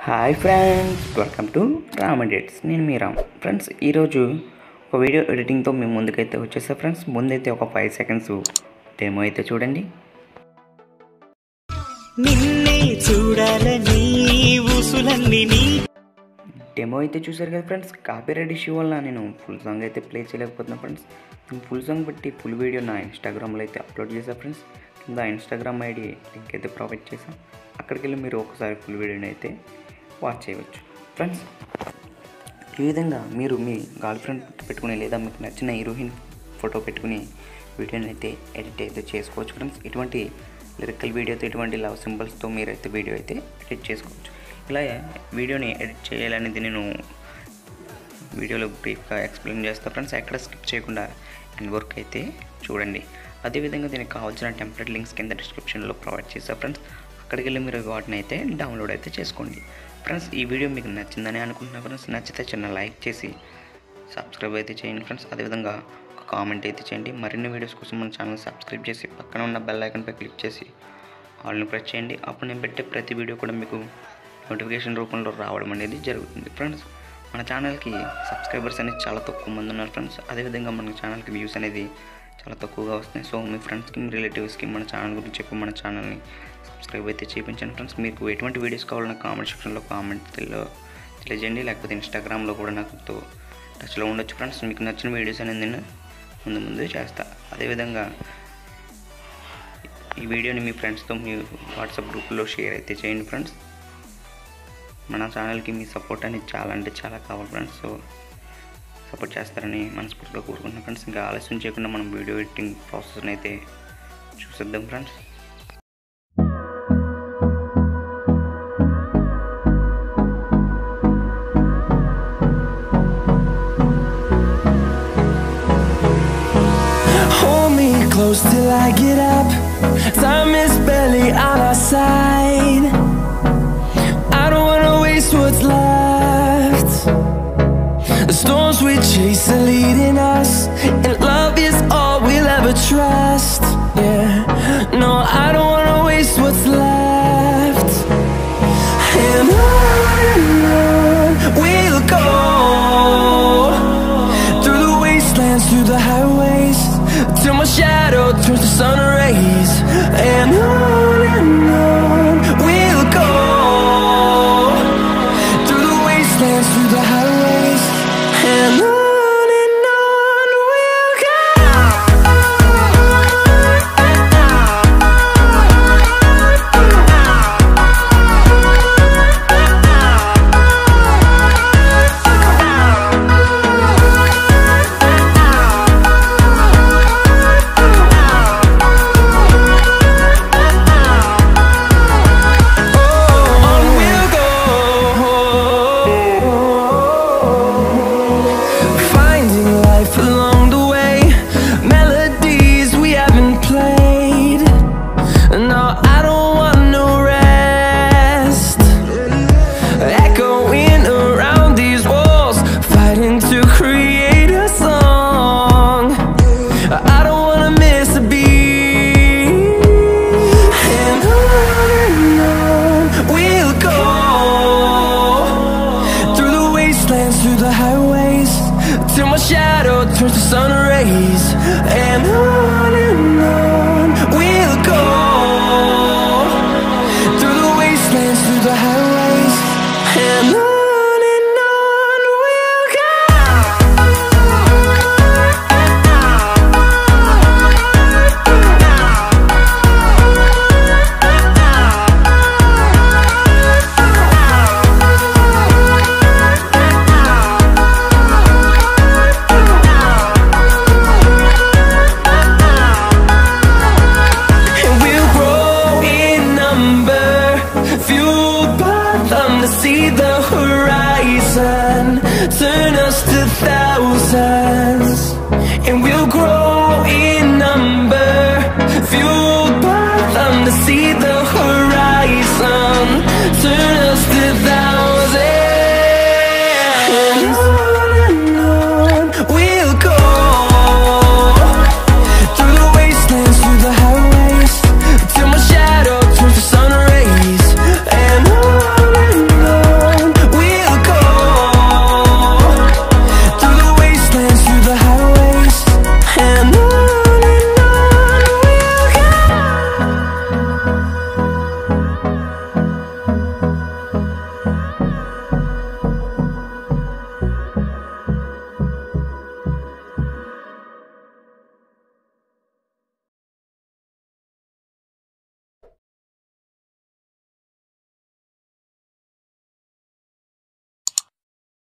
Hi friends welcome to Ram edits నేను మీ Ram friends ఈరోజు ఒక వీడియో ఎడిటింగ్తో మేము ముందుకైతే వచ్చేసా ఫ్రెండ్స్ ముందైతే ఒక ఫైవ్ సెకండ్స్ డెమో అయితే చూడండి నిన్నే చూడాలని ఊసులన్నీ నీ డెమో అయితే చూసారు కదా ఫ్రెండ్స్ కాపీరైట్ ఇష్యూ వల్ల నేను ఫుల్ సాంగ్ అయితే ప్లే చేయలేకపోతున్నా ఫ్రెండ్స్ నేను ఫుల్ సాంగ్ బట్టి ఫుల్ వీడియో నా ఇన్స్టాగ్రామ్లో అయితే అప్లోడ్ చేశాను ఫ్రెండ్స్ కింద ఇన్స్టాగ్రామ్ ఐడి లింక్ అయితే ప్రొవైడ్ చేశాను అక్కడికి వెళ్ళి మీరు ఒకసారి ఫుల్ వీడియోని అయితే వాచ్ చేయవచ్చు ఫ్రెండ్స్ ఈ విధంగా మీరు మీ గర్ల్ ఫ్రెండ్ పెట్టుకుని లేదా మీకు నచ్చిన హీరోయిన్ ఫోటో పెట్టుకుని వీడియోని అయితే ఎడిట్ అయితే చేసుకోవచ్చు ఫ్రెండ్స్ ఇటువంటి లిరికల్ వీడియోతో ఇటువంటి లవ్ సింబల్స్తో మీరైతే వీడియో అయితే ఎడిట్ చేసుకోవచ్చు ఇలా వీడియోని ఎడిట్ చేయాలనేది నేను వీడియోలో బ్రీఫ్గా ఎక్స్ప్లెయిన్ చేస్తా ఫ్రెండ్స్ ఎక్కడ స్కిప్ చేయకుండా ఎండ్ వర్క్ అయితే చూడండి అదేవిధంగా దీనికి కావాల్సిన టెంప్లెట్ లింక్స్ కింద డిస్క్రిప్షన్లో ప్రొవైడ్ చేస్తా ఫ్రెండ్స్ అక్కడికి వెళ్ళి మీరు వాటిని అయితే డౌన్లోడ్ అయితే చేసుకోండి ఫ్రెండ్స్ ఈ వీడియో మీకు నచ్చిందని అనుకుంటున్నా ఫ్రెండ్స్ నచ్చితే చిన్న లైక్ చేసి సబ్స్క్రైబ్ అయితే చేయండి ఫ్రెండ్స్ అదేవిధంగా ఒక కామెంట్ అయితే చేయండి మరిన్ని వీడియోస్ కోసం మన ఛానల్ సబ్స్క్రైబ్ చేసి పక్కన ఉన్న బెల్ ఐకన్పై క్లిక్ చేసి ఆల్ని ప్రెస్ చేయండి అప్పుడు నేను పెట్టే ప్రతి వీడియో కూడా మీకు నోటిఫికేషన్ రూపంలో రావడం అనేది జరుగుతుంది ఫ్రెండ్స్ మన ఛానల్కి సబ్స్క్రైబర్స్ అనేది చాలా తక్కువ మంది ఉన్నారు ఫ్రెండ్స్ అదేవిధంగా మన ఛానల్కి వ్యూస్ అనేది చాలా తక్కువగా వస్తున్నాయి సో మీ ఫ్రెండ్స్కి మీ రిలేటివ్స్కి మన ఛానల్ గురించి చెప్పి మన ఛానల్ని సబ్స్క్రైబ్ అయితే చేయించండి ఫ్రెండ్స్ మీకు ఎటువంటి వీడియోస్ కావాలన్నా కామెంట్ సెక్షన్లో కామెంట్ తెలియజేయండి లేకపోతే ఇన్స్టాగ్రామ్లో కూడా నాకు టచ్లో ఉండొచ్చు ఫ్రెండ్స్ మీకు నచ్చిన వీడియోస్ అనేది నేను ముందు ముందు చేస్తా అదేవిధంగా ఈ వీడియోని మీ ఫ్రెండ్స్తో మీ వాట్సాప్ గ్రూప్లో షేర్ అయితే చేయండి ఫ్రెండ్స్ మన ఛానల్కి మీ సపోర్ట్ అనేది చాలా అంటే చాలా కావాలి ఫ్రెండ్స్ సో సపోర్ట్ చేస్తారని మనస్ఫూర్తిగా కోరుకుంటున్నాను ఫ్రెండ్స్ ఇంకా ఆలస్యం చేయకుండా మనం వీడియో ఎడిటింగ్ ప్రాసెస్ని అయితే చూసేద్దాం friends Hold me close till I get up. Time is barely on our side. I don't wanna waste what's left. The storms we chase are leading us, and love is all we'll ever trust. Yeah, no, I don't wanna waste what's left. And on and on we'll go through the wastelands, through the highways, till my shadow turns to sun rays. And on and on we'll go through the wastelands, through the highways, and on and on we'll On we'll go, finding life along the way, melodies we haven't played. No, I don't want no rest. Echoing around these walls, fighting to create a song. I don't wanna miss a beat. And on and on we'll go through the wastelands, through the highways, till my shadow turns to sun rays. And on and on we'll go through the wastelands, through the highways, and on and on we'll And we'll grow in number, fueled by them to see the horizon, turn us to thousands. And we'll grow in number, fueled by them to see the horizon, turn